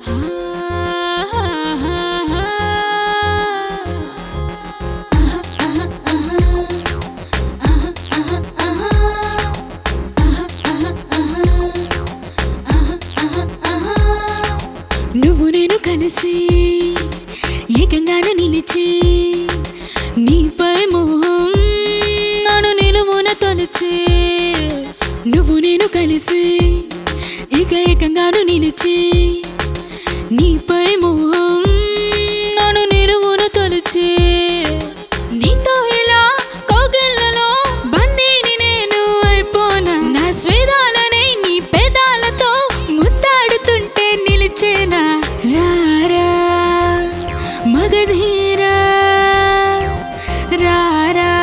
నువ్వు నేను కలిసి ఏకంగానే నిలిచి నీపై మోహం నన్ను నిలువున తొలిచి నువ్వు నేను కలిసి ఇక ఏకంగాను నిలిచి నీపై మోహం నన్ను నిలువున తొలిచి నీతో ఇలా కోగిళ్ళలో బందీని నేను అయిపోనా నా స్వేదాలనే నీ పెదాలతో ముద్దాడుతుంటే నిలిచేనా రారా మగధీరా రారా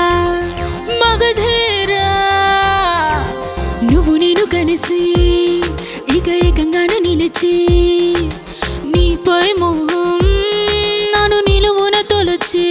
మగధీరా నువ్వు నేను కలిసి ఇక ఏకంగాను నిలిచి నీపై మోహం నన్ను నిలువున తొలచి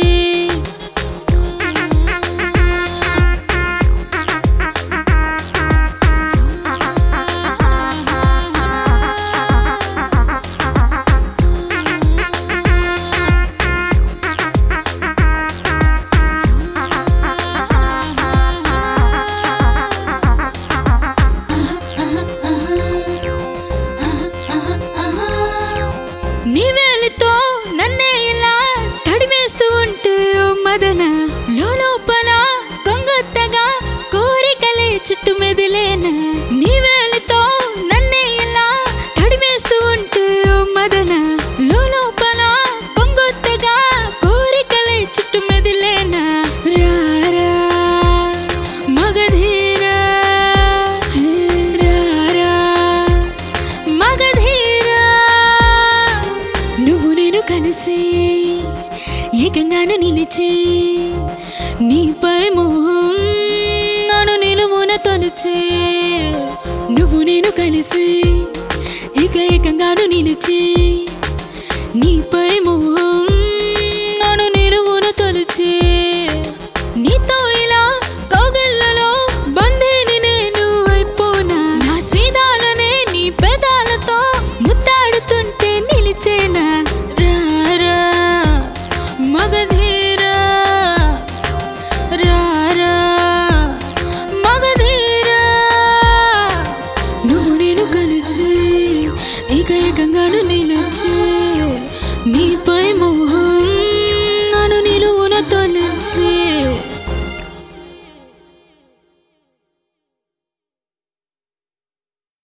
నీ వేలితో నన్నే ఇలా తడిమేస్తూ ఉంటే ఓ మదన లోపల కొంగొత్తగా కోరికలే చుట్టూ మెదిలేన నీ వేలితో నన్నే ఇలా తడిమేస్తూ ఉంటే ఓ మదన లోపల కొంగొత్తగా కోరికలే చుట్టూ మెదిలేన రారా మగధీరా హే రారా మగధీరా నువ్వు నేను కలిసి ఏకంగాను నిలిచి నీపై మోహం నన్ను నిలువున తొలిచి నువ్వు నేను కలిసి ఇక ఏకంగాను నిలిచి నీపై మోహం నన్ను నిలువున తొలిచి నీతో ఇలా కౌగిళ్ళలో బందీని నేను అయిపోనా నా స్వేదాలనే నీ పెదాలతో ముద్దాడుతుంటే నిలిచేనా రారా మగధీరా రారా మగధీరా నువ్వు నేను కలిసి ఇక ఏకంగాను నిలిచి నీపై మోహం నన్ను నిలువున తొలిచి